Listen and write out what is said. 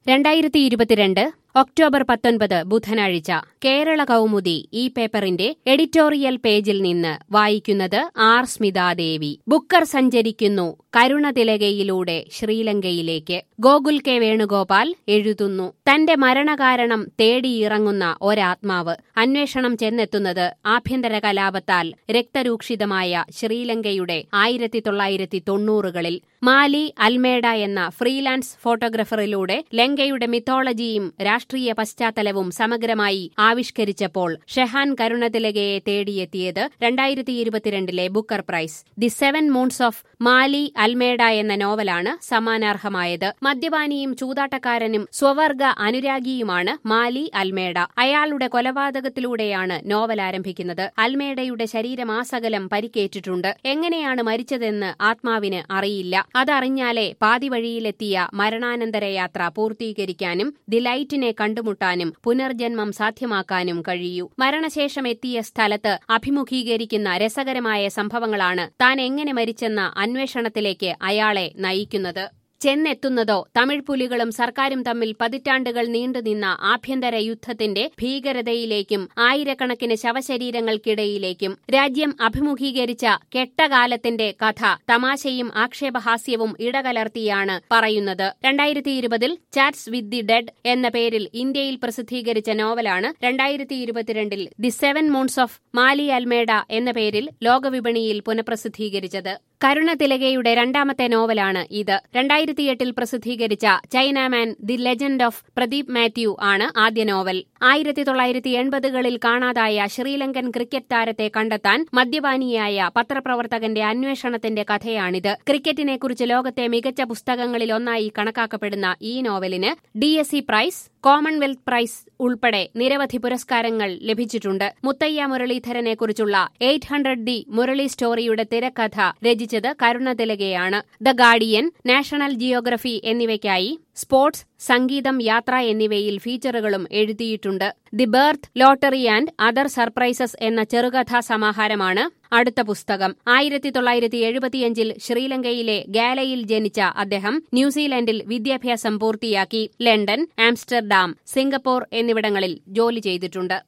രണ്ടായിരത്തി ഇരുപത്തിരണ്ട് ഒക്ടോബർ പത്തൊൻപത് ബുധനാഴ്ച കേരള കൗമുദി ഈ പേപ്പറിന്റെ എഡിറ്റോറിയൽ പേജിൽ നിന്ന് വായിക്കുന്നത് ആർ സ്മിതാദേവി ബുക്കർ സഞ്ചരിക്കുന്നു കരുണതിലകയിലൂടെ ശ്രീലങ്കയിലേക്ക് ഗോകുൽ കെ വേണുഗോപാൽ എഴുതുന്നു തന്റെ മരണകാരണം തേടിയിറങ്ങുന്ന ഒരാത്മാവ് അന്വേഷണം ചെന്നെത്തുന്നത് ആഭ്യന്തര കലാപത്താൽ രക്തരൂക്ഷിതമായ ശ്രീലങ്കയുടെ ആയിരത്തി തൊള്ളായിരത്തി തൊണ്ണൂറുകളിൽ മാലി അൽമേഡ എന്ന ഫ്രീലാൻസ് ഫോട്ടോഗ്രാഫറിലൂടെ ലങ്കയുടെ മിത്തോളജിയും രാഷ്ട്രീയ പശ്ചാത്തലവും സമഗ്രമായി ആവിഷ്കരിച്ചപ്പോൾ ഷെഹാൻ കരുണതിലകയെ തേടിയെത്തിയത് രണ്ടായിരത്തി ഇരുപത്തിരണ്ടിലെ Booker prize the seven moons of Maali Almeida എന്ന നോവലാണ് സമ്മാനാർഹമായത് മദ്യപാനിയും ചൂതാട്ടക്കാരനും സ്വവർഗ അനുരാഗിയുമാണ് മാലി അൽമേഡ അയാളുടെ കൊലപാതകത്തിലൂടെയാണ് നോവൽ ആരംഭിക്കുന്നത് അൽമേഡയുടെ ശരീരമാസകലം പരിക്കേറ്റിട്ടുണ്ട് എങ്ങനെയാണ് മരിച്ചതെന്ന് ആത്മാവിന് അറിയില്ല അതറിഞ്ഞാലേ പാതി വഴിയിലെത്തിയ മരണാനന്തര യാത്ര പൂർത്തീകരിക്കാനും ദി ലൈറ്റിനെ കണ്ടുമുട്ടാനും പുനർജന്മം സാധ്യമാക്കാനും കഴിയൂ മരണശേഷം എത്തിയ സ്ഥലത്ത് അഭിമുഖീകരിക്കുന്ന രസകരമായ സംഭവങ്ങളാണ് താൻ എങ്ങനെ മരിച്ചെന്ന അന്വേഷണത്തിലേക്ക് അയാളെ നയിക്കുന്നത് ചെന്നെത്തുന്നതോ തമിഴ് പുലികളും സർക്കാരും തമ്മിൽ പതിറ്റാണ്ടുകൾ നീണ്ടുനിന്ന ആഭ്യന്തര യുദ്ധത്തിന്റെ ഭീകരതയിലേക്കും ആയിരക്കണക്കിന് ശവശരീരങ്ങൾക്കിടയിലേക്കും രാജ്യം അഭിമുഖീകരിച്ച കെട്ടകാലത്തിന്റെ കഥ തമാശയും ആക്ഷേപഹാസ്യവും ഇടകലർത്തിയാണ് പറയുന്നത് രണ്ടായിരത്തി ഇരുപതിൽ ചാറ്റ്സ് വിത്ത് ദി ഡെഡ് എന്ന പേരിൽ ഇന്ത്യയിൽ പ്രസിദ്ധീകരിച്ച നോവലാണ് രണ്ടായിരത്തി ഇരുപത്തിരണ്ടിൽ the seven moons of Maali Almeida എന്ന പേരിൽ ലോകവിപണിയിൽ പുനഃപ്രസിദ്ധീകരിച്ചത് കരുണതിലകയുടെ രണ്ടാമത്തെ നോവലാണ് ഇത് രണ്ടായിരത്തിയെട്ടിൽ പ്രസിദ്ധീകരിച്ച Chinaman the legend of Pradeep Mathew ആണ് ആദ്യ നോവൽ ആയിരത്തി തൊള്ളായിരത്തി എൺപതുകളിൽ കാണാതായ ശ്രീലങ്കൻ ക്രിക്കറ്റ് താരത്തെ കണ്ടെത്താൻ മദ്യപാനിയായ പത്രപ്രവർത്തകന്റെ അന്വേഷണത്തിന്റെ കഥയാണിത് ക്രിക്കറ്റിനെക്കുറിച്ച് ലോകത്തെ മികച്ച പുസ്തകങ്ങളിൽ ഒന്നായി കണക്കാക്കപ്പെടുന്ന ഈ നോവലിന് D S C prize Commonwealth prize ഉൾപ്പെടെ നിരവധി പുരസ്കാരങ്ങൾ ലഭിച്ചിട്ടുണ്ട് മുത്തയ്യ മുരളീധരനെക്കുറിച്ചുള്ള എയ്റ്റ് ഹൺഡ്രഡ് ദി മുരളി സ്റ്റോറിയുടെ തിരക്കഥ രചിച്ചത് കരുണതിലകയാണ് ദ ഗാർഡിയൻ നാഷണൽ ജിയോഗ്രഫി എന്നിവയ്ക്കായി സ്പോർട്സ് സംഗീതം യാത്ര എന്നിവയിൽ ഫീച്ചറുകളും എഴുതിയിട്ടുണ്ട് the birth lottery and other surprises എന്ന ചെറുകഥാ സമാഹാരമാണ് അടുത്ത പുസ്തകം ആയിരത്തി തൊള്ളായിരത്തി എഴുപത്തിയഞ്ചിൽ ശ്രീലങ്കയിലെ ഗാലയിൽ ജനിച്ച അദ്ദേഹം ന്യൂസിലൻഡിൽ വിദ്യാഭ്യാസം പൂർത്തിയാക്കി ലണ്ടൻ ആംസ്റ്റർഡാം സിംഗപ്പൂർ എന്നിവിടങ്ങളിൽ ജോലി ചെയ്തിട്ടുണ്ട്